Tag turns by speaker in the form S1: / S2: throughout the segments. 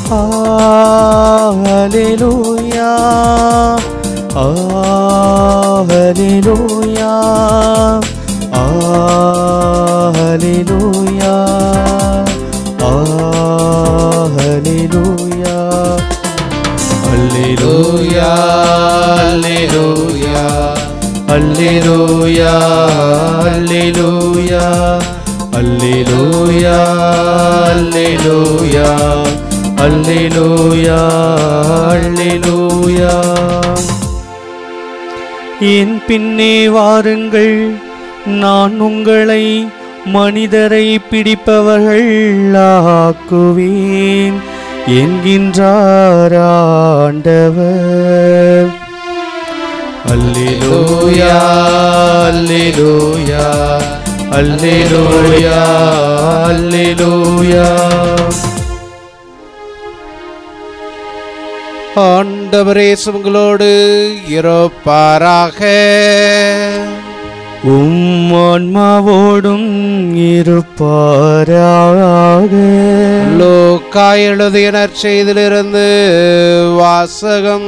S1: Hallelujah. Hallelujah. Hallelujah. Hallelujah. Hallelujah. Hallelujah. Hallelujah. Hallelujah. Hallelujah. Hallelujah. Hallelujah. என் பின்னே வாருங்கள் நான் உங்களை மனிதரை பிடிப்பவர்கள் ஆக்குவேன் என்கின்றார் ஆண்டவர் அல்லேலூயா அல்லேலூயா அல்லேலூயா அல்லேலூயா
S2: ஆண்டவரே உங்களோடு இருப்பாராக
S1: உம் ஆன்மாவோடும் இருப்பாராக
S2: லூக்கா எழுதிய நற்செய்திலிருந்து வாசகம்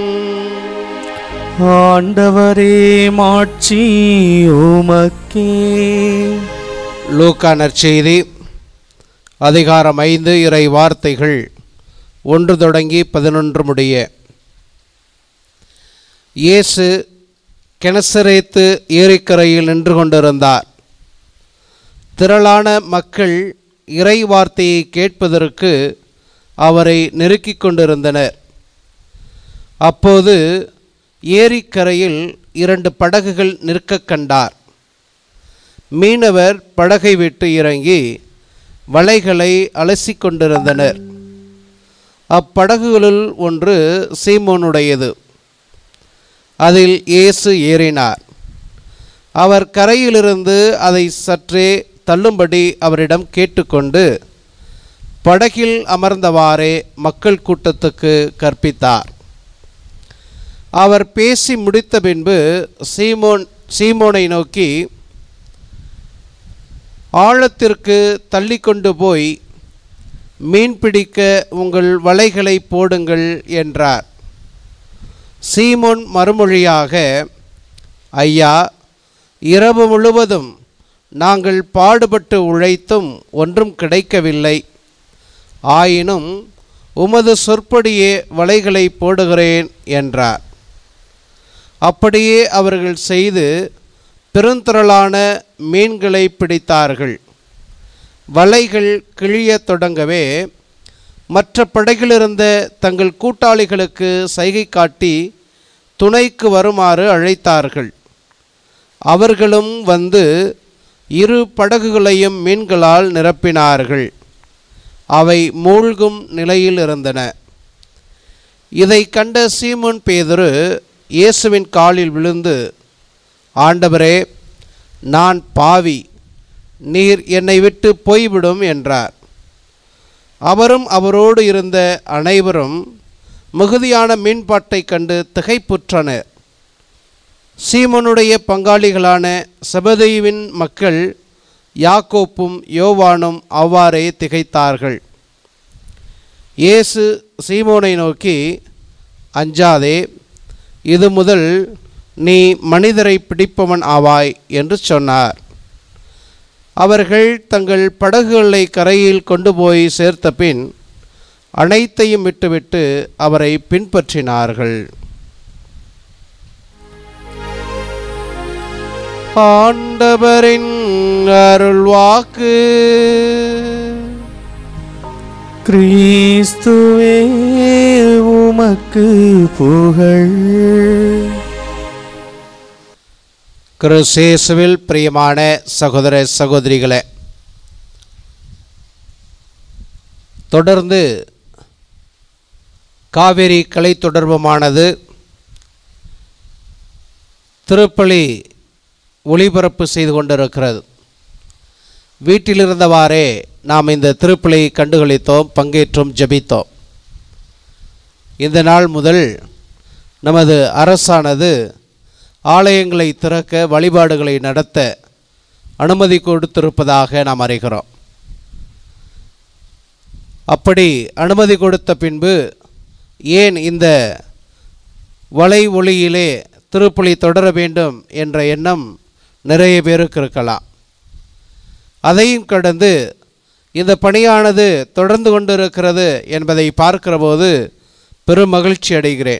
S1: ஆண்டவரே மாட்சி உமக்கே
S2: லூக்கா நற்செய்தி அதிகாரம் ஐந்து இறை வார்த்தைகள் ஒன்று தொடங்கி பதினொன்று முடிய இயேசு கெனசரேத்து ஏரிக்கரையில் நின்று கொண்டிருந்தார் திரளான மக்கள் இறை வார்த்தையை கேட்பதற்கு அவரை நெருக்கிக் கொண்டிருந்தனர் அப்போது ஏரிக்கரையில் இரண்டு படகுகள் நிற்கக் கண்டார் மீனவர் படகை விட்டு இறங்கி வலைகளை அலசிக் கொண்டிருந்தனர் அப்படகுகளுள் ஒன்று சீமோனுடையது அதில் இயேசு ஏறினார் அவர் கரையிலிருந்து அதை சற்றே தள்ளும்படி அவரிடம் கேட்டுக்கொண்டு படகில் அமர்ந்தவாறே மக்கள் கூட்டத்துக்கு கற்பித்தார் அவர் பேசி முடித்த பின்பு சீமோன் சீமோனை நோக்கி ஆழத்திற்கு தள்ளி கொண்டு போய் மீன் பிடிக்க உங்கள் வலைகளை போடுங்கள் என்றார் சீமோன் மறுமொழியாக ஐயா இரவு முழுவதும் நாங்கள் பாடுபட்டு உழைத்தும் ஒன்றும் கிடைக்கவில்லை ஆயினும் உமது சொற்படியே வலைகளை போடுகிறேன் என்றார் அப்படியே அவர்கள் செய்து பெருந்திரளான மீன்களை பிடித்தார்கள் வலைகள் கிழியத் தொடங்கவே மற்ற படகிலிருந்த தங்கள் கூட்டாளிகளுக்கு சைகை காட்டி துணைக்கு வருமாறு அழைத்தார்கள் அவர்களும் வந்து இரு படகுகளையும் மீன்களால் நிரப்பினார்கள் அவை மூழ்கும் நிலையில் இருந்தன இதை கண்ட சீமோன் பேதுரு இயேசுவின் காலில் விழுந்து ஆண்டவரே நான் பாவி நீர் என்னை விட்டு போய்விடும் என்றார் அவரும் அவரோடு இருந்த அனைவரும் மிகுதியான மீன்பாட்டைக் கண்டு திகைப்புற்றனர் சீமோனுடைய பங்காளிகளான செபதேயுவின் மக்கள் யாக்கோப்பும் யோவானும் அவ்வாறே திகைத்தார்கள் இயேசு சீமோனை நோக்கி அஞ்சாதே இது முதல் நீ மனிதரை பிடிப்பவன் ஆவாய் என்று சொன்னார் அவர்கள் தங்கள் படகுகளை கரையில் கொண்டு போய் சேர்த்த பின் அனைத்தையும் விட்டுவிட்டு அவரை பின்பற்றினார்கள் ஆண்டவரின் அருள்வாக்கு
S1: கிறிஸ்துவே உமக்கு புகழ்
S2: கிறிஸ்தேசுவில் பிரியமான சகோதர சகோதரிகளே தொடர்ந்து காவேரி கலை தொடர்புமானது திருப்பலி ஒளிபரப்பு செய்து கொண்டிருக்கிறது வீட்டிலிருந்தவாறே நாம் இந்த திருப்பலி கண்டுகளித்தோம் பங்கேற்றோம் ஜெபித்தோம் இந்த நாள் முதல் நமது அரசானது ஆலயங்களை திறக்க வழிபாடுகளை நடத்த அனுமதி கொடுத்திருப்பதாக நாம் அறிகிறோம் அப்படி அனுமதி கொடுத்த பின்பு ஏன் இந்த வலை ஒளியிலே திருப்பலி தொடர வேண்டும் என்ற எண்ணம் நிறைய பேருக்கு இருக்கலாம் அதையும் கடந்து இந்த பணியானது தொடர்ந்து கொண்டிருக்கிறது என்பதை பார்க்கிறபோது பெரும் மகிழ்ச்சி அடைகிறேன்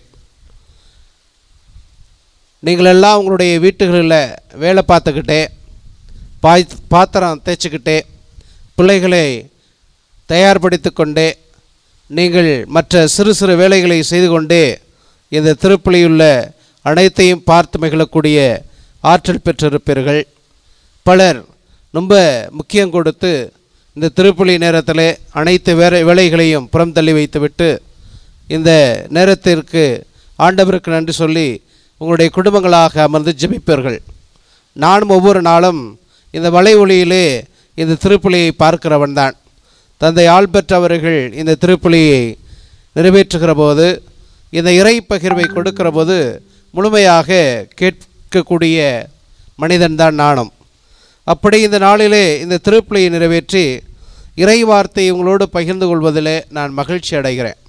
S2: நீங்கள் எல்லாம் உங்களுடைய வீட்டுகளில் வேலை பார்த்துக்கிட்டே பாய் பாத்திரம் தேய்ச்சிக்கிட்டே பிள்ளைகளை தயார்படுத்தி கொண்டே நீங்கள் மற்ற சிறு சிறு வேலைகளை செய்து கொண்டே இந்த திருப்பலியுள்ள அனைத்தையும் பார்த்து மகிழக்கூடிய ஆற்றல் பெற்றிருப்பீர்கள் பலர் ரொம்ப முக்கியம் கொடுத்து இந்த திருப்பலி நேரத்தில் அனைத்து வேற வேலைகளையும் புறம் தள்ளி வைத்துவிட்டு இந்த நேரத்திற்கு ஆண்டவருக்கு நன்றி சொல்லி உங்களுடைய குடும்பங்களாக அமர்ந்து ஜெபிப்பீர்கள் நானும் ஒவ்வொரு நாளும் இந்த வலை ஒளியிலே இந்த திருப்பலியை பார்க்கிறவன் தான் தந்தை ஆல்பர்ட் அவர்கள் இந்த திருப்பலியை நிறைவேற்றுகிற போது இந்த இறை பகிர்வை கொடுக்கிற போது முழுமையாக கேட்கக்கூடிய மனிதன்தான் நானும் அப்படி இந்த நாளிலே இந்த திருப்பலியை நிறைவேற்றி இறை வார்த்தையை உங்களோடு பகிர்ந்து கொள்வதிலே நான் மகிழ்ச்சி அடைகிறேன்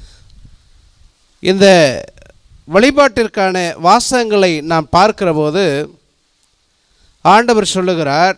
S2: இந்த வழிபாட்டிற்கான வாசகங்களை நாம் பார்க்கிற போது ஆண்டவர் சொல்லுகிறார்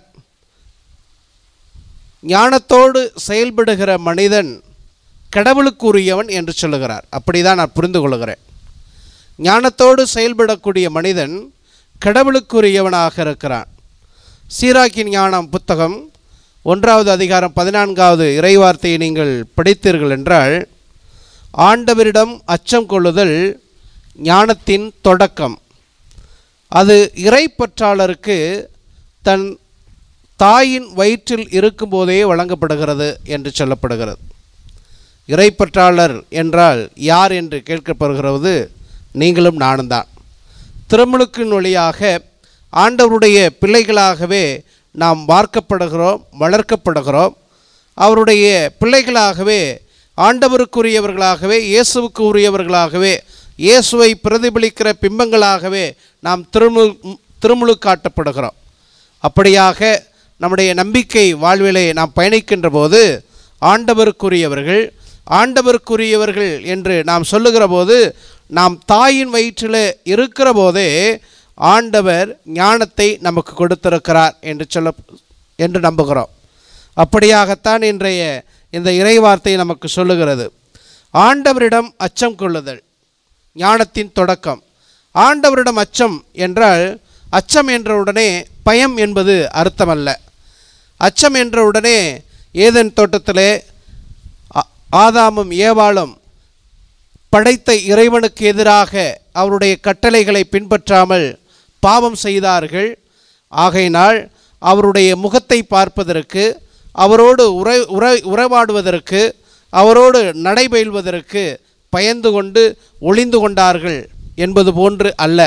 S2: ஞானத்தோடு செயல்படுகிற மனிதன் கடவுளுக்குரியவன் என்று சொல்லுகிறார் அப்படிதான் நான் புரிந்து கொள்கிறேன் ஞானத்தோடு செயல்படக்கூடிய மனிதன் கடவுளுக்குரியவனாக இருக்கிறான் சீராக்கின் ஞானம் புத்தகம் ஒன்றாவது அதிகாரம் பதினான்காவது இறைவார்த்தையை நீங்கள் படித்தீர்கள் என்றால் ஆண்டவரிடம் அச்சம் கொள்ளுதல் ஞானத்தின் தொடக்கம் அது இறைப்பற்றாளருக்கு தன் தாயின் வயிற்றில் இருக்கும்போதே வழங்கப்படுகிறது என்று சொல்லப்படுகிறது இறைப்பற்றாளர் என்றால் யார் என்று கேட்கப்படுகிறது நீங்களும் நானும் தான் திருமுழுக்கின் வழியாக ஆண்டவருடைய பிள்ளைகளாகவே நாம் வார்க்கப்படுகிறோம் வளர்க்கப்படுகிறோம் அவருடைய பிள்ளைகளாகவே ஆண்டவருக்குரியவர்களாகவே இயேசுவுக்கு உரியவர்களாகவே இயேசுவை பிரதிபலிக்கிற பிம்பங்களாகவே நாம் திருமு திருமுழு காட்டப்படுகிறோம் அப்படியாக நம்முடைய நம்பிக்கை வாழ்விலே நாம் பயணிக்கின்ற போது ஆண்டவருக்குரியவர்கள் ஆண்டவருக்குரியவர்கள் என்று நாம் சொல்லுகிற போது நாம் தாயின் வயிற்றில் இருக்கிற போதே ஆண்டவர் ஞானத்தை நமக்கு கொடுத்திருக்கிறார் என்று சொல்ல என்று நம்புகிறோம் அப்படியாகத்தான் இன்றைய இந்த இறைவார்த்தை நமக்கு சொல்லுகிறது ஆண்டவரிடம் அச்சம் கொள்ளுதல் ஞானத்தின் தொடக்கம் ஆண்டவரிடம் அச்சம் என்றால் அச்சம் என்றவுடனே பயம் என்பது அர்த்தமல்ல அச்சம் என்றவுடனே ஏதன் தோட்டத்திலே ஆ- ஆதாமும் ஏவாளும் படைத்த இறைவனுக்கு எதிராக அவருடைய கட்டளைகளை பின்பற்றாமல் பாவம் செய்தார்கள் ஆகையினால் அவருடைய முகத்தை பார்ப்பதற்கு அவரோடு உரை உரை உறவாடுவதற்கு அவரோடு நடைபயில்வதற்கு பயந்து கொண்டு ஒளிந்து கொண்டார்கள் என்பது போன்று அல்ல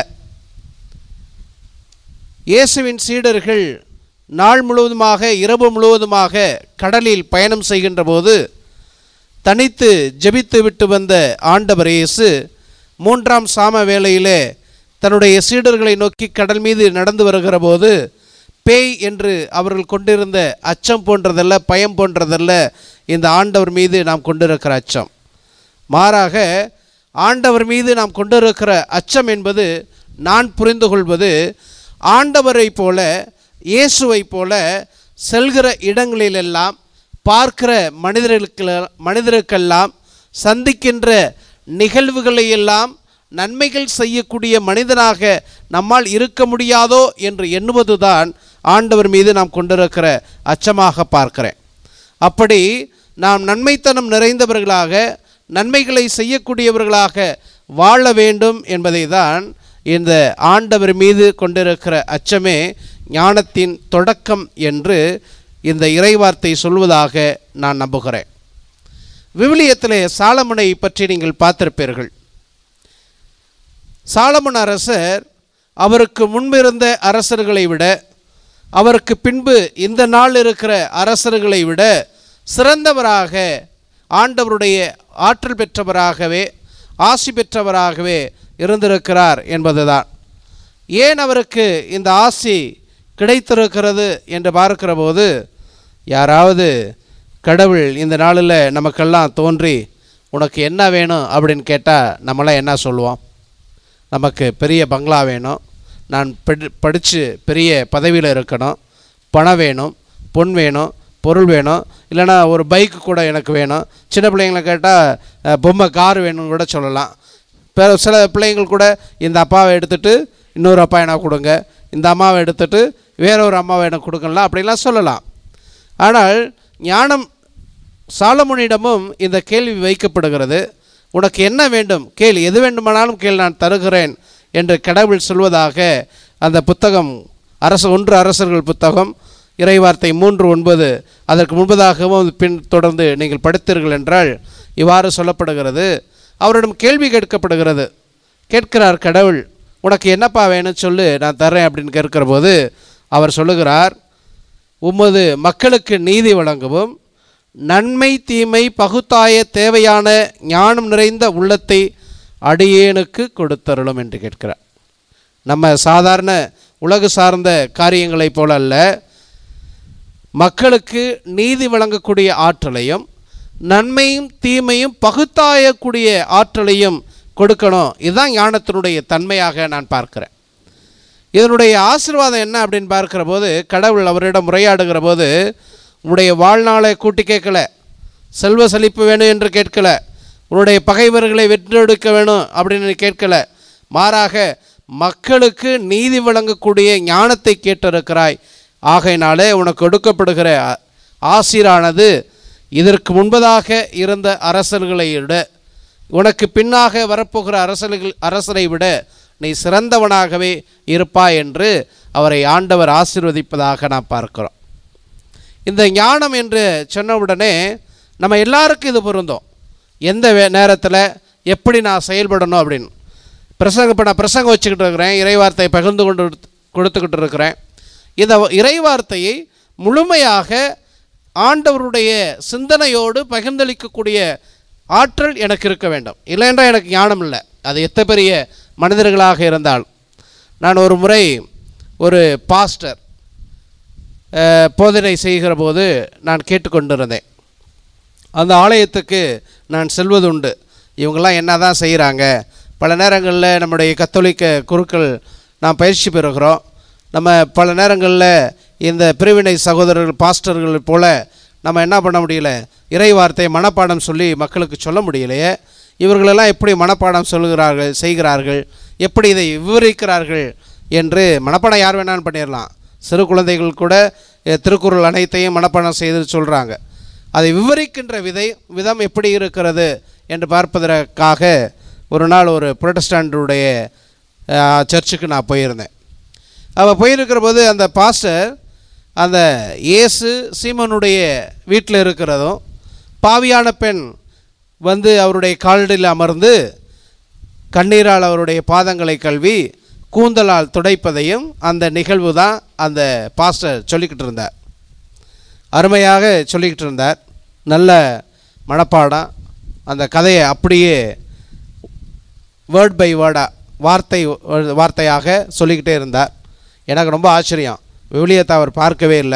S2: இயேசுவின் சீடர்கள் நாள் முழுவதுமாக இரவு முழுவதுமாக கடலில் பயணம் செய்கின்ற போது தனித்து ஜெபித்து விட்டு வந்த ஆண்டவர் இயேசு மூன்றாம் சாம வேளையிலே தன்னுடைய சீடர்களை நோக்கி கடல் மீது நடந்து வருகிற போது பேய் என்று அவர்கள் கொண்டிருந்த அச்சம் போன்றதல்ல பயம் போன்றதல்ல இந்த ஆண்டவர் மீது நாம் கொண்டிருக்கிற அச்சம் மாறாக ஆண்டவர் மீது நாம் கொண்டிருக்கிற அச்சம் என்பது நான் புரிந்து கொள்வது ஆண்டவரைப் போல இயேசுவைப் போல செல்கிற இடங்களிலெல்லாம் பார்க்கிற மனிதர்களுக்கு மனிதருக்கெல்லாம் சந்திக்கின்ற நிகழ்வுகளை எல்லாம் நன்மைகள் செய்யக்கூடிய மனிதனாக நம்மால் இருக்க முடியாதோ என்று எண்ணுவதுதான் ஆண்டவர் மீது நாம் கொண்டிருக்கிற அச்சமாக பார்க்கிறேன் அப்படி நாம் நன்மைத்தனம் நிறைந்தவர்களாக நன்மைகளை செய்யக்கூடியவர்களாக வாழ வேண்டும் என்பதை தான் இந்த ஆண்டவர் மீது கொண்டிருக்கிற அச்சமே ஞானத்தின் தொடக்கம் என்று இந்த இறைவார்த்தை சொல்வதாக நான் நம்புகிறேன் விவிலியத்திலே சாலமனை பற்றி நீங்கள் பார்த்திருப்பீர்கள் சாலமன் அரசர் அவருக்கு முன்பிருந்த அரசர்களை விட அவருக்கு பின்பு இந்த நாள் இருக்கிற அரசர்களை விட சிறந்தவராக ஆண்டவருடைய ஆற்றல் பெற்றவராகவே ஆசி பெற்றவராகவே இருந்திருக்கிறார் என்பதுதான் ஏன் அவருக்கு இந்த ஆசி கிடைத்திருக்கிறது என்று பார்க்கிற போது யாராவது கடவுள் இந்த நாளில் நமக்கெல்லாம் தோன்றி உனக்கு என்ன வேணும் அப்படின்னு கேட்டால் நம்மளாம் என்ன சொல்லுவோம் நமக்கு பெரிய பங்களா வேணும் நான் படி படித்து பெரிய பதவியில் இருக்கணும் பணம் வேணும் பொன் வேணும் பொருள் வேணும் இல்லைன்னா ஒரு பைக்கு கூட எனக்கு வேணும் சின்ன பிள்ளைங்களை கேட்டால் பொம்மை கார் வேணும்னு கூட சொல்லலாம் இப்போ சில பிள்ளைங்கள் கூட இந்த அப்பாவை எடுத்துகிட்டு இன்னொரு அப்பா எனக்கு கொடுங்க இந்த அம்மாவை எடுத்துகிட்டு வேற ஒரு அம்மாவை எனக்கு கொடுக்கலாம் அப்படிலாம் சொல்லலாம் ஆனால் ஞானம் சாலமுனியிடமும் இந்த கேள்வி வைக்கப்படுகிறது உனக்கு என்ன வேண்டும் கேள் எது வேண்டுமானாலும் கேள் நான் தருகிறேன் என்று கடவுள் சொல்வதாக அந்த புத்தகம் அரசு ஒன்று அரசர்கள் புத்தகம் இறைவார்த்தை மூன்று ஒன்பது அதற்கு முன்பதாகவும் பின் தொடர்ந்து நீங்கள் படித்தீர்கள் என்றால் இவ்வாறு சொல்லப்படுகிறது அவரிடம் கேள்வி கேட்கப்படுகிறது கேட்கிறார் கடவுள் உனக்கு என்னப்பா வேணும் சொல்லு நான் தர்றேன் அப்படின்னு கேட்கிற போது அவர் சொல்லுகிறார் உமது மக்களுக்கு நீதி வழங்கவும் நன்மை தீமை பகுத்தாய தேவையான ஞானம் நிறைந்த உள்ளத்தை அடியேனுக்கு கொடுத்தருளும் என்று கேட்கிறார் நம்ம சாதாரண உலகு சார்ந்த காரியங்களைப் போல அல்ல மக்களுக்கு நீதி வழங்கக்கூடிய ஆற்றலையும் நன்மையும் தீமையும் பகுத்தாயக்கூடிய ஆற்றலையும் கொடுக்கணும் இதுதான் ஞானத்தினுடைய தன்மையாக நான் பார்க்கிறேன் இதனுடைய ஆசீர்வாதம் என்ன அப்படின்னு பார்க்கிற போது கடவுள் அவரிடம் உரையாடுகிற போது உன்னுடைய வாழ்நாளை கூட்டி கேட்கல செல்வ செழிப்பு வேணும் என்று கேட்கல உன்னுடைய பகைவர்களை வென்றெடுக்க வேணும் அப்படின்னு கேட்கல மாறாக மக்களுக்கு நீதி வழங்கக்கூடிய ஞானத்தை கேட்டிருக்கிறாய் ஆகையினாலே உனக்கு கொடுக்கப்படுகிற ஆ- ஆசீரானது இதற்கு முன்பதாக இருந்த அரசர்களை விட உனக்கு பின்னாக வரப்போகிற அரசர்கள் அரசரை விட நீ சிறந்தவனாகவே இருப்பாய் என்று அவரை ஆண்டவர் ஆசீர்வதிப்பதாக நாம் பார்க்கிறோம் இந்த ஞானம் என்று சொன்னவுடனே நம்ம எல்லாருக்கும் இது பொருந்தும் எந்த வே நேரத்தில் எப்படி நான் செயல்படணும் அப்படின்னு பிரசங்க இப்போ நான் பிரசங்கம் வச்சுக்கிட்டு இருக்கிறேன் இறைவார்த்தை பகிர்ந்து கொண்டு கொடுத்துக்கிட்டு இருக்கிறேன் இந்த இறைவார்த்தையை முழுமையாக ஆண்டவருடைய சிந்தனையோடு பகிர்ந்தளிக்கக்கூடிய ஆற்றல் எனக்கு இருக்க வேண்டும் இல்லைன்றா எனக்கு ஞானம் இல்லை அது எத்த பெரிய மனிதர்களாக இருந்தால் நான் ஒரு முறை ஒரு பாஸ்டர் அஹ், போதனை செய்கிற போது நான் கேட்டுக்கொண்டிருந்தேன் அந்த ஆலயத்துக்கு நான் செல்வது உண்டு இவங்கெல்லாம் என்ன தான் செய்கிறாங்க பல நேரங்களில் நம்முடைய கத்தோலிக்க குருக்கள் நாம் பயிற்சி பெறுகிறோம் நம்ம பல நேரங்களில் இந்த பிரிவினை சகோதரர்கள் பாஸ்டர்கள் போல நம்ம என்ன பண்ண முடியல இறை வார்த்தை மனப்பாடம் சொல்லி மக்களுக்கு சொல்ல முடியலையே இவர்களெல்லாம் எப்படி மனப்பாடம் சொல்லுகிறார்கள் செய்கிறார்கள் எப்படி இதை விவரிக்கிறார்கள் என்று மனப்பாடம் யார் வேணாலும் பண்ணிடலாம் சிறு குழந்தைகள் கூட அஹ், திருக்குறள் அனைத்தையும் மனப்பாடம் செய்து சொல்கிறாங்க அதை விவரிக்கின்ற விதை விதம் எப்படி இருக்கிறது என்று பார்ப்பதற்காக ஒரு நாள் ஒரு புரொட்டஸ்டாண்டுடைய அஹ், சர்ச்சுக்கு நான் போயிருந்தேன் அவள் போயிருக்கிற போது அந்த பாஸ்டர் அந்த இயேசு சீமனுடைய வீட்டில் இருக்கிறதும் பாவியான பெண் வந்து அவருடைய காலடியில் அமர்ந்து கண்ணீரால் அவருடைய பாதங்களை கழுவி கூந்தலால் துடைப்பதையும் அந்த நிகழ்வு தான் அந்த பாஸ்டர் சொல்லிக்கிட்டு இருந்தார் அருமையாக சொல்லிக்கிட்டு இருந்தார் நல்ல மனப்பாடம் அந்த கதையை அப்படியே வேர்ட் பை வேர்டாக வார்த்தை வார்த்தையாக சொல்லிக்கிட்டே இருந்தார் எனக்கு ரொம்ப ஆச்சரியம் விவிலியத்தை அவர் பார்க்கவே இல்லை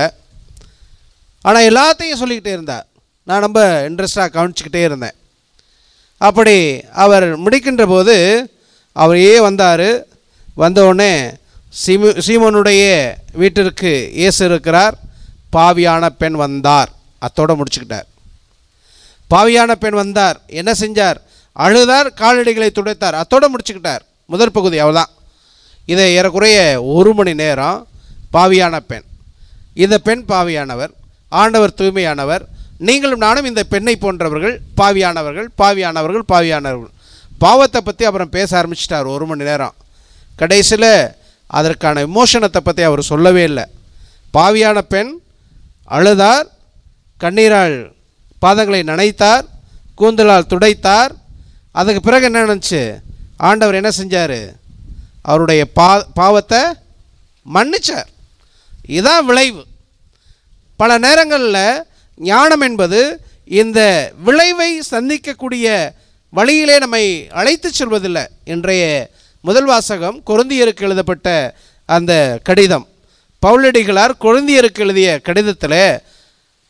S2: ஆனால் எல்லாத்தையும் சொல்லிக்கிட்டே இருந்தார் நான் ரொம்ப இன்ட்ரெஸ்டாக கவனிச்சுக்கிட்டே இருந்தேன் அப்படி அவர் முடிக்கின்ற போது அவரையே வந்தார் வந்தவுடனே சீமு சீமோனுடைய வீட்டிற்கு இயேசு இருக்கிறார் பாவியான பெண் வந்தார் அத்தோட முடிச்சுக்கிட்டார் பாவியான பெண் வந்தார் என்ன செஞ்சார் அழுதார் காலடிகளை துடைத்தார் அத்தோட முடிச்சுக்கிட்டார் முதல் பகுதி அவள்தான் இதை ஏறக்குறைய ஒரு மணி நேரம் பாவியான பெண் இந்த பெண் பாவியானவர் ஆண்டவர் தூய்மையானவர் நீங்களும் நானும் இந்த பெண்ணை போன்றவர்கள் பாவியானவர்கள் பாவியானவர்கள் பாவியானவர்கள் பாவத்தை பற்றி அப்புறம் பேச ஆரம்பிச்சிட்டார் ஒரு மணி நேரம் கடைசியில் அதற்கான விமோசனத்தை பற்றி அவர் சொல்லவே இல்லை பாவியான பெண் அழுதார் கண்ணீரால் பாதங்களை நனைத்தார் கூந்தலால் துடைத்தார் அதுக்கு பிறகு என்ன நினச்சி ஆண்டவர் என்ன செஞ்சார் அவருடைய பா பாவத்தை மன்னிச்சார் இதான் விளைவு பல நேரங்களில் ஞானம் என்பது இந்த விளைவை சந்திக்கக்கூடிய வழியிலே நம்மை அழைத்துச் செல்வதில்லை இன்றைய முதல் வாசகம் கொருந்தியருக்கு எழுதப்பட்ட அந்த கடிதம் பவுலடிகளார் கொருந்தியருக்கு எழுதிய கடிதத்தில்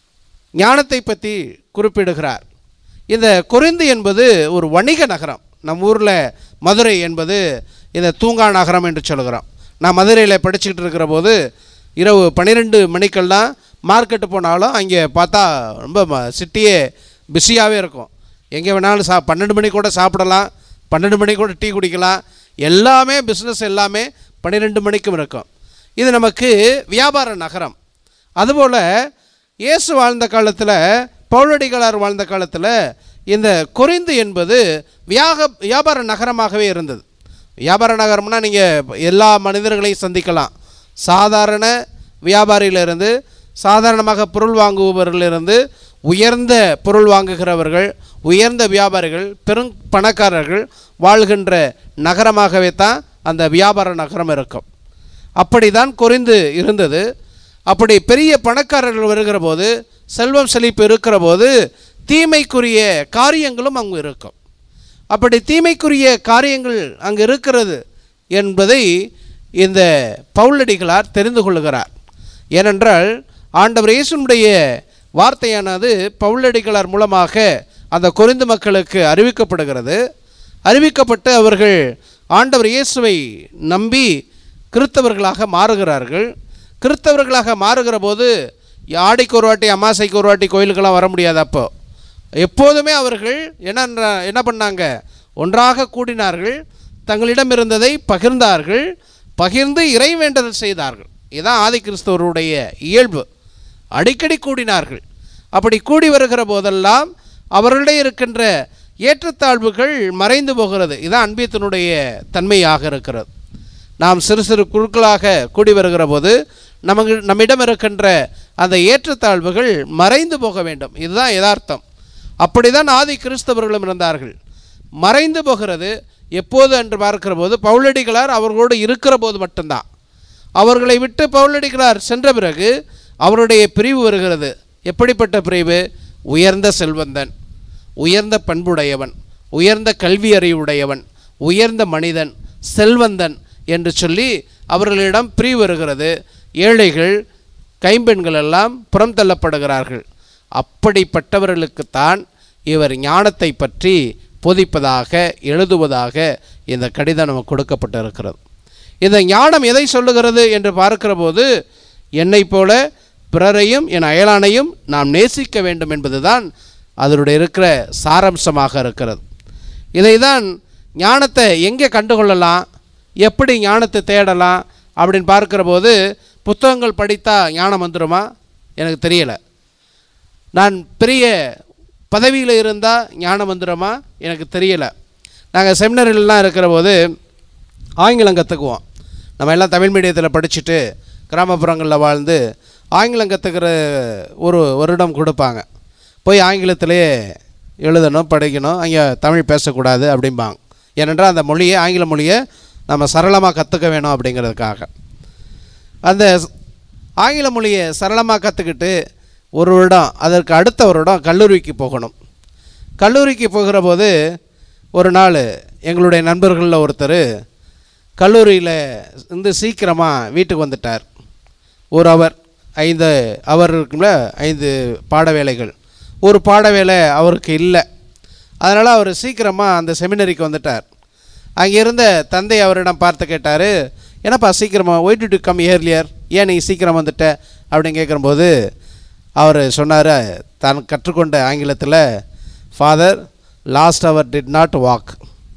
S2: ஞானத்தை பற்றி குறிப்பிடுகிறார் இந்த கொரிந்து என்பது ஒரு வணிக நகரம் நம்ம ஊரில் மதுரை என்பது இந்த தூங்கா நகரம் என்று சொல்கிறோம் நான் மதுரையில் படிச்சுக்கிட்டு இருக்கிற போது இரவு பன்னிரெண்டு மணிக்கெல்லாம் மார்க்கெட்டு போனாலும் அங்கே பார்த்தா ரொம்ப சிட்டியே பிஸியாகவே இருக்கும் எங்கே வேணாலும் சா பன்னெண்டு மணி கூட சாப்பிடலாம் பன்னெண்டு மணி கூட டீ குடிக்கலாம் எல்லாமே பிஸ்னஸ் எல்லாமே பன்னிரெண்டு மணிக்கும் இருக்கும் இது நமக்கு வியாபார நகரம் அதுபோல் இயேசு வாழ்ந்த காலத்தில் பவுலடிகளார் வாழ்ந்த காலத்தில் இந்த கொரிந்து என்பது வியாக வியாபார நகரமாகவே இருந்தது வியாபார நகரம்னா நீங்கள் எல்லா மனிதர்களையும் சந்திக்கலாம் சாதாரண வியாபாரியிலிருந்து சாதாரணமாக பொருள் வாங்குபவர்களிலிருந்து உயர்ந்த பொருள் வாங்குகிறவர்கள் உயர்ந்த வியாபாரிகள் பெரும் பணக்காரர்கள் வாழ்கின்ற நகரமாகவே தான் அந்த வியாபார நகரம் இருக்கும் அப்படி தான் குறைந்து இருந்தது அப்படி பெரிய பணக்காரர்கள் வருகிற போது செல்வம் செழிப்பு இருக்கிற போது தீமைக்குரிய காரியங்களும் அங்கு இருக்கும் அப்படி தீமைக்குரிய காரியங்கள் அங்கு இருக்கிறது என்பதை இந்த பவுலடிகளார் தெரிந்து கொள்கிறார் ஏனென்றால் ஆண்டவர் இயேசுனுடைய வார்த்தையானது பவுலடிகளார் மூலமாக அந்த கொரிந்து மக்களுக்கு அறிவிக்கப்படுகிறது அறிவிக்கப்பட்டு அவர்கள் ஆண்டவர் இயேசுவை நம்பி கிறித்தவர்களாக மாறுகிறார்கள் கிறித்தவர்களாக மாறுகிற போது ஆடிக்கு ஒரு வாட்டி அமாசைக்கு ஒரு வாட்டி கோயிலுக்கெல்லாம் வர முடியாது அப்போ எப்போதுமே அவர்கள் என்ன என்ன பண்ணாங்க ஒன்றாக கூடினார்கள் தங்களிடம் இருந்ததை பகிர்ந்தார்கள் பகிர்ந்து இறை வேண்டுதல் செய்தார்கள் இதுதான் ஆதி கிறிஸ்தவருடைய இயல்பு அடிக்கடி கூடினார்கள் அப்படி கூடி வருகிற போதெல்லாம் அவர்களிடையே இருக்கின்ற ஏற்றத்தாழ்வுகள் மறைந்து போகிறது இதுதான் அன்பியத்தினுடைய தன்மையாக இருக்கிறது நாம் சிறு சிறு குழுக்களாக கூடி வருகிற போது நமக்கு நம்மிடம் இருக்கின்ற அந்த ஏற்றத்தாழ்வுகள் மறைந்து போக வேண்டும் இதுதான் யதார்த்தம் அப்படி தான் ஆதி கிறிஸ்தவர்களும் இருந்தார்கள் மறைந்து போகிறது எப்போது என்று பார்க்கிற போது பவுலடிகளார் அவர்களோடு இருக்கிற போது மட்டும்தான் அவர்களை விட்டு பவுலடிகளார் சென்ற பிறகு அவருடைய பிரிவு வருகிறது எப்படிப்பட்ட பிரிவு உயர்ந்த செல்வந்தன் உயர்ந்த பண்புடையவன் உயர்ந்த கல்வி அறிவுடையவன் உயர்ந்த மனிதன் செல்வந்தன் என்று சொல்லி அவர்களிடம் பிரிவு வருகிறது ஏழைகள் கைம்பெண்கள் எல்லாம் புறம் தள்ளப்படுகிறார்கள் அப்படிப்பட்டவர்களுக்குத்தான் இவர் ஞானத்தை பற்றி போதிப்பதாக எழுதுவதாக இந்த கடிதம் நமக்கு கொடுக்கப்பட்டிருக்கிறது இந்த ஞானம் எதை சொல்லுகிறது என்று பார்க்கிற போது என்னைப் போல பிறரையும் என் அயலானையும் நாம் நேசிக்க வேண்டும் என்பதுதான் அதனுடைய இருக்கிற சாரம்சமாக இருக்கிறது இதை தான் ஞானத்தை எங்கே கண்டுகொள்ளலாம் எப்படி ஞானத்தை தேடலாம் அப்படின்னு பார்க்கிற போது புத்தகங்கள் படித்தா ஞானம் வந்துடுமா எனக்கு தெரியலை நான் பெரிய பதவியில் இருந்தால் ஞானம் வந்துடுமா எனக்கு தெரியலை நாங்கள் செமினரிலாம் இருக்கிற போது ஆங்கிலம் கற்றுக்குவோம் நம்ம எல்லாம் தமிழ் மீடியத்தில் படிச்சுட்டு கிராமப்புறங்களில் வாழ்ந்து ஆங்கிலம் கற்றுக்கிற ஒரு வருடம் கொடுப்பாங்க போய் ஆங்கிலத்திலே எழுதணும் படிக்கணும் அங்கே தமிழ் பேசக்கூடாது அப்படிம்பாங்க ஏனென்றால் அந்த மொழியை ஆங்கில மொழியை நம்ம சரளமாக கற்றுக்க வேணும் அப்படிங்கிறதுக்காக அந்த ஸ்- ஆங்கில மொழியை சரளமாக கற்றுக்கிட்டு ஒரு வருடம் அதற்கு அடுத்த வருடம் கல்லூரிக்கு போகணும் கல்லூரிக்கு போகிற போது ஒரு நாள் எங்களுடைய நண்பர்களில் ஒருத்தர் கல்லூரியில் இருந்து சீக்கிரமாக வீட்டுக்கு வந்துட்டார் ஒரு அவர் ஐந்து அவர் இருக்கும்ல ஐந்து பாட வேலைகள் ஒரு பாட வேலை அவருக்கு இல்லை அதனால் அவர் சீக்கிரமாக அந்த செமினரிக்கு வந்துட்டார் அங்கே இருந்த தந்தை அவரிடம் பார்த்து கேட்டார் என்னப்பா சீக்கிரமாக ஒய் டு கம் ஏர்லியர் ஏன் நீ சீக்கிரம் வந்துட்ட அப்படின்னு கேட்கும்போது அவர் சொன்னார் தான் கற்றுக்கொண்ட ஆங்கிலத்தில் ஃபாதர் லாஸ்ட் அவர் did not walk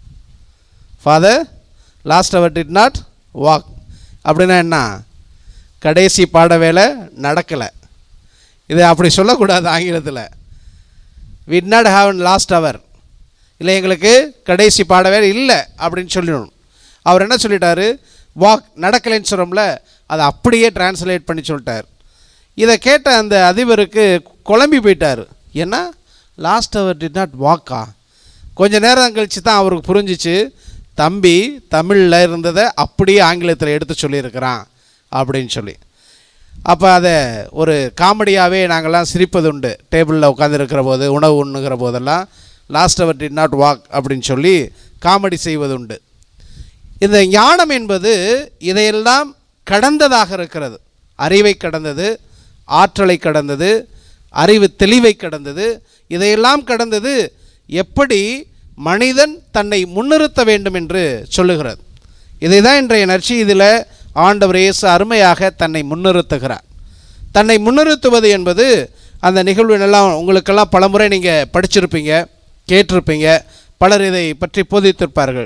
S2: father last அவர் டிட் நாட் வாக் அப்படின்னா என்ன கடைசி பாட வேலை நடக்கலை இது அப்படி சொல்லக்கூடாது ஆங்கிலத்தில் விட் நாட் ஹாவ் லாஸ்ட் அவர் இல்லை எங்களுக்கு கடைசி பாட வேலை இல்லை அப்படின்னு சொல்லிடணும் அவர் என்ன சொல்லிட்டாரு வாக் நடக்கலைன்னு சொல்கிறோம்ல அதை அப்படியே டிரான்ஸ்லேட் பண்ணி சொல்லிட்டார் இதை கேட்ட அந்த அதிபருக்கு குழம்பி போயிட்டார் ஏன்னா லாஸ்ட் அவர் டிட் நாட் வாக்கா கொஞ்ச நேரம் கழித்து தான் அவருக்கு புரிஞ்சிச்சு தம்பி தமிழில் இருந்ததை அப்படியே ஆங்கிலத்தில் எடுத்து சொல்லியிருக்கிறான் அப்படின்னு சொல்லி அப்போ அதை ஒரு காமெடியாகவே நாங்கள்லாம் சிரிப்பது உண்டு டேபிளில் உட்காந்துருக்கிற போது உணவு உண்ணுகிற போதெல்லாம் லாஸ்ட் அவர் டிட் நாட் வாக் அப்படின்னு சொல்லி காமெடி செய்வது உண்டு இந்த ஞானம் என்பது இதையெல்லாம் கடந்ததாக இருக்கிறது அறிவை கடந்தது ஆற்றலை கடந்தது அறிவு தெளிவை கடந்தது இதையெல்லாம் கடந்தது எப்படி மனிதன் தன்னை முன்னிறுத்த வேண்டும் என்று சொல்லுகிறது இதை தான் இன்றைய நற்செய்தியில் ஆண்டவர் இயேசு அருமையாக தன்னை முன்னிறுத்துகிறார் தன்னை முன்னிறுத்துவது என்பது அந்த நிகழ்வுகளெல்லாம் உங்களுக்கெல்லாம் பலமுறை நீங்கள் படிச்சிருப்பீங்க கேட்டிருப்பீங்க பலர் இதை பற்றி போதித்திருப்பார்கள்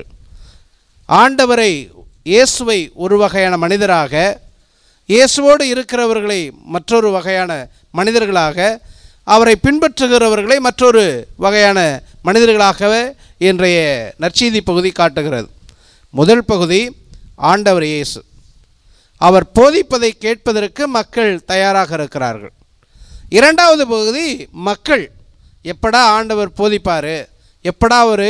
S2: ஆண்டவரை இயேசுவை ஒரு வகையான மனிதராக இயேசுவோடு இருக்கிறவர்களை மற்றொரு வகையான மனிதர்களாக அவரை பின்பற்றுகிறவர்களை மற்றொரு வகையான மனிதர்களாகவே இன்றைய நற்செய்தி பகுதி காட்டுகிறது முதல் பகுதி ஆண்டவர் இயேசு அவர் போதிப்பதை கேட்பதற்கு மக்கள் தயாராக இருக்கிறார்கள் இரண்டாவது பகுதி மக்கள் எப்படா ஆண்டவர் போதிப்பார் எப்படா அவர்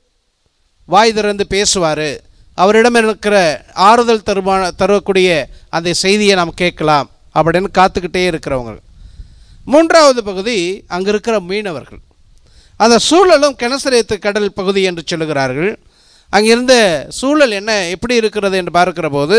S2: வாய் திறந்து பேசுவார் அவரிடம் இருக்கிற ஆறுதல் தருமான தரக்கூடிய அந்த செய்தியை நாம் கேட்கலாம் அப்படின்னு காத்துக்கிட்டே இருக்கிறவங்க மூன்றாவது பகுதி அங்கே இருக்கிற மீனவர்கள் அந்த சூழலும் கிணசரேத்து கடல் பகுதி என்று சொல்லுகிறார்கள் அங்கிருந்த சூழல் என்ன எப்படி இருக்கிறது என்று பார்க்கிற போது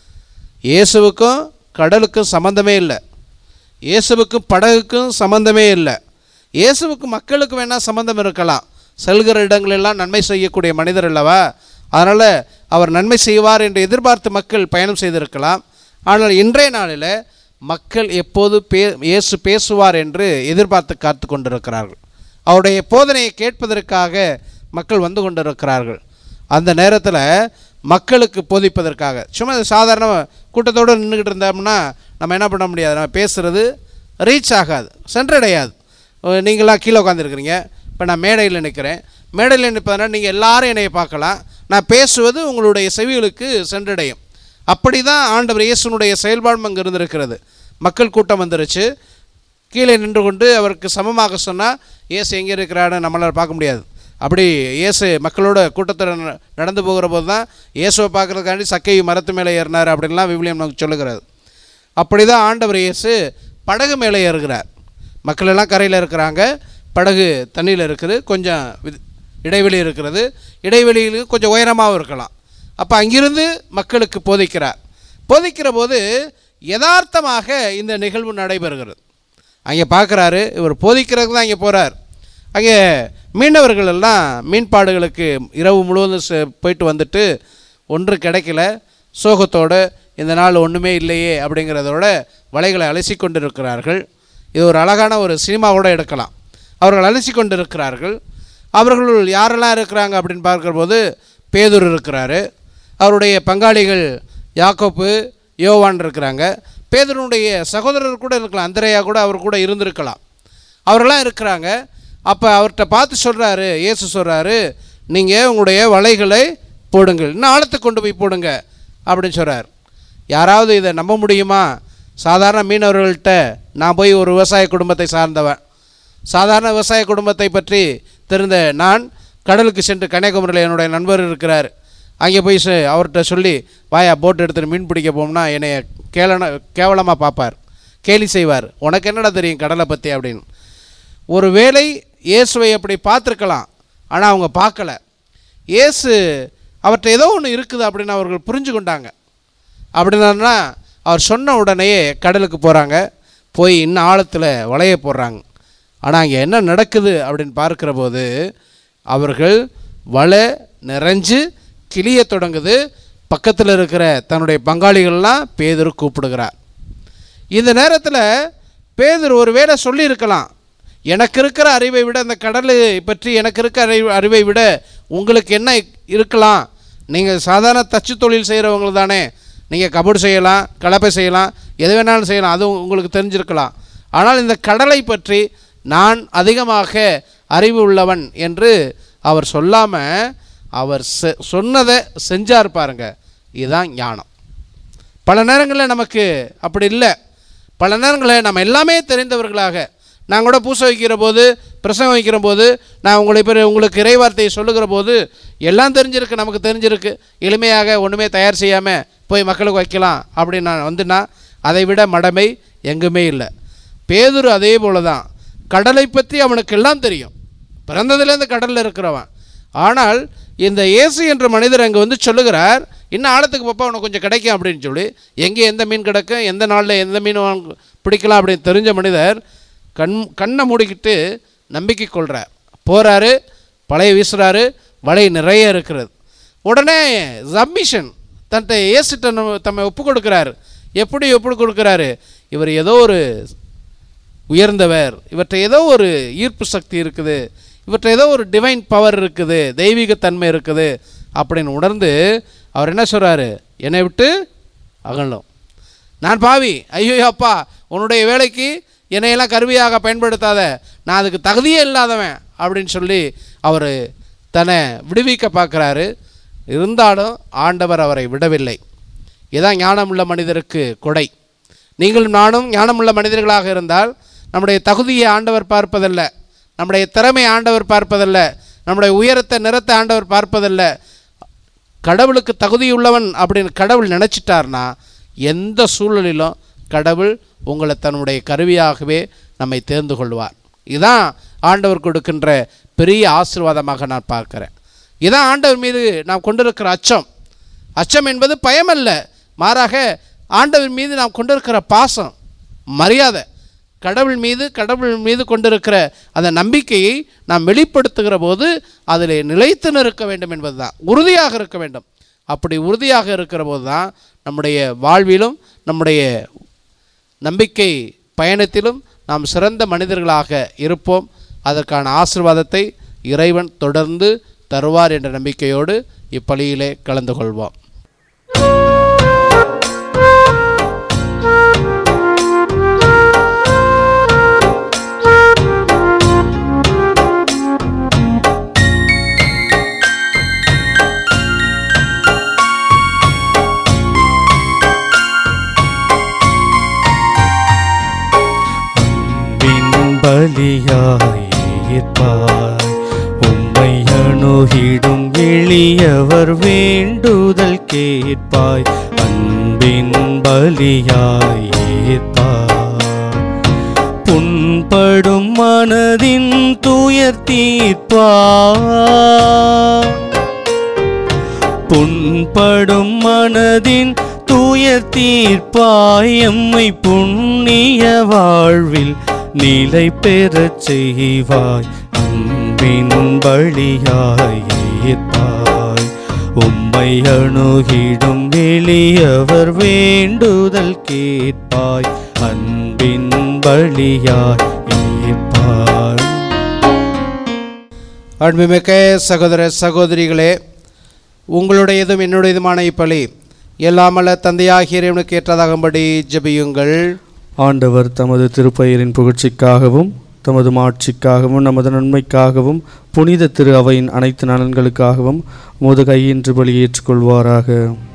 S2: இயேசுவுக்கும் கடலுக்கும் சம்மந்தமே இல்லை இயேசுவுக்கும் படகுக்கும் சம்மந்தமே இல்லை இயேசுவுக்கு மக்களுக்கு வேணால் சம்மந்தம் இருக்கலாம் செல்கிற இடங்களெல்லாம் நன்மை செய்யக்கூடிய மனிதர் அல்லவா அதனால் அவர் நன்மை செய்வார் என்று எதிர்பார்த்து மக்கள் பயணம் செய்திருக்கலாம் ஆனால் இன்றைய நாளில் மக்கள் எப்போது பே இயேசு பேசுவார் என்று எதிர்பார்த்து காத்து கொண்டிருக்கிறார்கள் அவருடைய போதனையை கேட்பதற்காக மக்கள் வந்து கொண்டிருக்கிறார்கள் அந்த நேரத்தில் மக்களுக்கு போதிப்பதற்காக சும்மா சாதாரண கூட்டத்தோடு நின்றுக்கிட்டு இருந்தோம்னா நம்ம என்ன பண்ண முடியாது நம்ம பேசுகிறது ரீச் ஆகாது சென்றடையாது அஹ் நீங்களாம் கீழே உட்காந்துருக்கிறீங்க இப்போ நான் மேடையில் நிற்கிறேன் மேடையில் நிற்பதனால் நீங்கள் எல்லாரும் என்னைய பார்க்கலாம் நான் பேசுவது உங்களுடைய செவிகளுக்கு சென்றடையும் அப்படி தான் ஆண்டவர் இயேசுனுடைய செயல்பாடும் அங்கே இருந்திருக்கிறது மக்கள் கூட்டம் வந்துருச்சு கீழே நின்று கொண்டு அவருக்கு சமமாக சொன்னால் இயேசு எங்கே இருக்கிறான்னு நம்மளால் பார்க்க முடியாது அப்படி இயேசு மக்களோட கூட்டத்தில் ந- நடந்து போகிற போது தான் இயேசுவை பார்க்கறதுக்காண்டி சக்கை மரத்து மேலே ஏறினார் அப்படின்லாம் விவிலியம் நமக்கு சொல்லுகிறது அப்படி தான் ஆண்டவர் இயேசு படகு மேலே ஏறுகிறார் மக்கள் எல்லாம் கரையில் இருக்கிறாங்க படகு தண்ணியில் இருக்குது கொஞ்சம் வித்- இடைவெளி இருக்கிறது இடைவெளியில் கொஞ்சம் உயரமாகவும் இருக்கலாம் அப்போ அங்கிருந்து மக்களுக்கு போதிக்கிறார் போதிக்கிற போது யதார்த்தமாக இந்த நிகழ்வு நடைபெறுகிறது அங்கே பார்க்குறாரு இவர் போதிக்கிறதுக்கு தான் அங்கே போகிறார் அங்கே மீனவர்கள் எல்லாம் மீன்பாடுகளுக்கு இரவு முழுவதும் செ- போயிட்டு வந்துட்டு ஒன்று கிடைக்கல சோகத்தோடு இந்த நாள் ஒன்றுமே இல்லையே அப்படிங்கிறதோட வலைகளை அலசி கொண்டிருக்கிறார்கள் இது ஒரு அழகான ஒரு சினிமாவோட எடுக்கலாம் அவர்கள் அலசி கொண்டிருக்கிறார்கள் அவர்களுள் யாரெல்லாம் இருக்கிறாங்க அப்படின்னு பார்க்கும்போது பேதுரு இருக்கிறாரு அவருடைய பங்காளிகள் யாக்கோப்பு யோவான் இருக்கிறாங்க பேதுருனுடைய சகோதரர் கூட இருக்கலாம் அந்தரையா கூட அவர் கூட இருந்திருக்கலாம் அவரெல்லாம் இருக்கிறாங்க அப்போ அவர்கிட்ட பார்த்து சொல்கிறாரு இயேசு சொல்கிறாரு நீங்கள் உங்களுடைய வலைகளை போடுங்கள் இன்னும் ஆழத்துக்கு கொண்டு போய் போடுங்க அப்படின்னு சொல்கிறார் யாராவது இதை நம்ப முடியுமா சாதாரண மீனவர்கள்ட்ட நான் போய் ஒரு விவசாய குடும்பத்தை சார்ந்தவன் சாதாரண விவசாய குடும்பத்தை பற்றி தெரிந்த நான் கடலுக்கு சென்று கன்னியாகுமரியில் என்னுடைய நண்பர் இருக்கிறார் அங்கே போய் ச- அவர்கிட்ட சொல்லி வாயா போட் எடுத்துட்டு மீன் பிடிக்க போம்னா என்னை கேளன கேவலமாக பார்ப்பார் கேலி செய்வார் உனக்கு என்னடா தெரியும் கடலை பற்றி அப்படின்னு ஒரு வேளை இயேசுவை அப்படி பார்த்துருக்கலாம் ஆனால் அவங்க பார்க்கல இயேசு அவர்கிட்ட ஏதோ ஒன்று இருக்குது அப்படின்னு அவர்கள் புரிஞ்சு கொண்டாங்க அப்படின்னா அவர் சொன்ன உடனேயே கடலுக்கு போகிறாங்க போய் இன்னும் ஆழத்தில் வலைய போடுறாங்க ஆனால் அங்கே என்ன நடக்குது அப்படின்னு பார்க்குற போது அவர்கள் வலை நிறைஞ்சு கிளிய தொடங்குது பக்கத்தில் இருக்கிற தன்னுடைய பங்காளிகள்லாம் பேதர் கூப்பிடுகிறார் இந்த நேரத்தில் பேதர் ஒரு வேளை சொல்லியிருக்கலாம் எனக்கு இருக்கிற அறிவை விட அந்த கடலை பற்றி எனக்கு இருக்கிற அறிவு அறிவை விட உங்களுக்கு என்ன இருக்கலாம் நீங்கள் சாதாரண தச்சு தொழில் செய்கிறவங்க தானே நீங்கள் கபோர்டு செய்யலாம் கலப்பை செய்யலாம் எது வேணாலும் செய்யலாம் அது உங்களுக்கு தெரிஞ்சிருக்கலாம் ஆனால் இந்த கடலை பற்றி நான் அதிகமாக அறிவு உள்ளவன் என்று அவர் சொல்லாமல் அவர் செ சொன்னதை செஞ்சார் பாருங்க இதுதான் ஞானம் பல நேரங்களில் நமக்கு அப்படி இல்லை பல நேரங்களில் நம்ம எல்லாமே தெரிந்தவர்களாக நான் கூட பூசை வைக்கிற போது பிரசங்கம் வைக்கிற போது நான் உங்களை பெரிய உங்களுக்கு இறைவார்த்தையை சொல்லுகிற போது எல்லாம் தெரிஞ்சிருக்கு நமக்கு தெரிஞ்சிருக்கு எளிமையாக ஒன்றுமே தயார் செய்யாமல் போய் மக்களுக்கு வைக்கலாம் அப்படின்னு நான் வந்துனா அதை விட மடமை எங்குமே இல்லை பேதுரு அதே போல தான் கடலை பற்றி அவனுக்கு எல்லாம் தெரியும் பிறந்ததுலேருந்து கடலில் இருக்கிறவன் ஆனால் இந்த இயேசு என்ற மனிதர் அங்கே வந்து சொல்லுகிறார் இன்னும் ஆழத்துக்கு பாப்பா உனக்கு கொஞ்சம் கிடைக்கும் அப்படின்னு சொல்லி எங்கே எந்த மீன் கிடைக்கும் எந்த நாளில் எந்த மீன் வாங்க- பிடிக்கலாம் அப்படின்னு தெரிஞ்ச மனிதர் கண் கண்ணை மூடிக்கிட்டு நம்பிக்கை கொள்கிறார் போகிறாரு பழைய வீசுகிறாரு வலை நிறைய இருக்கிறது உடனே சப்மிஷன் தன்னை ஏசிட்ட தம்மை ஒப்பு கொடுக்குறாரு எப்படி ஒப்பு கொடுக்குறாரு இவர் ஏதோ ஒரு உயர்ந்தவர் இவற்றை ஏதோ ஒரு ஈர்ப்பு சக்தி இருக்குது இவற்றை ஏதோ ஒரு டிவைன் பவர் இருக்குது தெய்வீகத்தன்மை இருக்குது அப்படின்னு உணர்ந்து அவர் என்ன சொல்கிறாரு என்னை விட்டு அகலும் நான் பாவி ஐயோ அப்பா உன்னுடைய வேலைக்கு என்னையெல்லாம் கருவியாக பயன்படுத்தாத நான் அதுக்கு தகுதியே இல்லாதவன் அப்படின்னு சொல்லி அவர் தன்னை விடுவிக்க பார்க்குறாரு இருந்தாலும் ஆண்டவர் அவரை விடவில்லை இதான் ஞானமுள்ள மனிதருக்கு கொடை நீங்களும் நானும் ஞானமுள்ள மனிதர்களாக இருந்தால் நம்முடைய தகுதியை ஆண்டவர் பார்ப்பதல்ல நம்முடைய திறமை ஆண்டவர் பார்ப்பதல்ல நம்முடைய உயரத்தை நிறத்தை ஆண்டவர் பார்ப்பதல்ல கடவுளுக்கு தகுதியுள்ளவன் அப்படின்னு கடவுள் நினச்சிட்டார்னா எந்த சூழலிலும் கடவுள் உங்களை தன்னுடைய கருவியாகவே நம்மை தேர்ந்து கொள்வார் இதான் ஆண்டவர் கொடுக்கின்ற பெரிய ஆசீர்வாதமாக நான் பார்க்கிறேன் இதான் ஆண்டவர் மீது நாம் கொண்டிருக்கிற அச்சம் அச்சம் என்பது பயமல்ல மாறாக ஆண்டவர் மீது நாம் கொண்டிருக்கிற பாசம் மரியாதை கடவுள் மீது கடவுள் மீது கொண்டிருக்கிற அந்த நம்பிக்கையை நாம் வெளிப்படுத்துகிற போது அதில் நிலைத்து நிற்க வேண்டும் என்பதுதான் உறுதியாக இருக்க வேண்டும் அப்படி உறுதியாக இருக்கிற போது தான் நம்முடைய வாழ்விலும் நம்முடைய நம்பிக்கை பயணத்திலும் நாம் சிறந்த மனிதர்களாக இருப்போம் அதற்கான ஆசிர்வாதத்தை இறைவன் தொடர்ந்து தருவார் என்ற நம்பிக்கையோடு இப்பலியிலே கலந்து கொள்வோம்
S1: அன்பின் பலியாய் ஏற்பாய் உம்மை அணுகிடும் எளியவர் வேண்டுதல் கேட்பாய் அன்பின் பலியாய் ஏற்பாய் புண்படும் மனதின் துயர் தீர்ப்பாய் புண்படும் மனதின் தூயர் தீர்ப்பாய் எம்மை புண்ணிய வாழ்வில் நிலை பெறச் செய்வாய் அன்பின் பலியாய் ஏற்பாய் உம்மை அணுகிடும் எளியவர் வேண்டுதல் கேட்பாய் அன்பின் பலியாய் ஏற்பாய்
S2: அன்புமிக்க சகோதர சகோதரிகளே உங்களுடையதும் என்னுடையதுமான இப்பலி எல்லாமல்ல தந்தையாகிய இறைவனுக்கு ஏற்றதாகும்படி ஜெபியுங்கள்
S1: ஆண்டவர் தமது திருப்பெயரின் புகழ்ச்சிக்காகவும் தமது மாட்சிக்காகவும் நமது நன்மைக்காகவும் புனித திரு அவையின் அனைத்து நலன்களுக்காகவும் முது கையின்று பலி ஏற்றுக்கொள்வாராக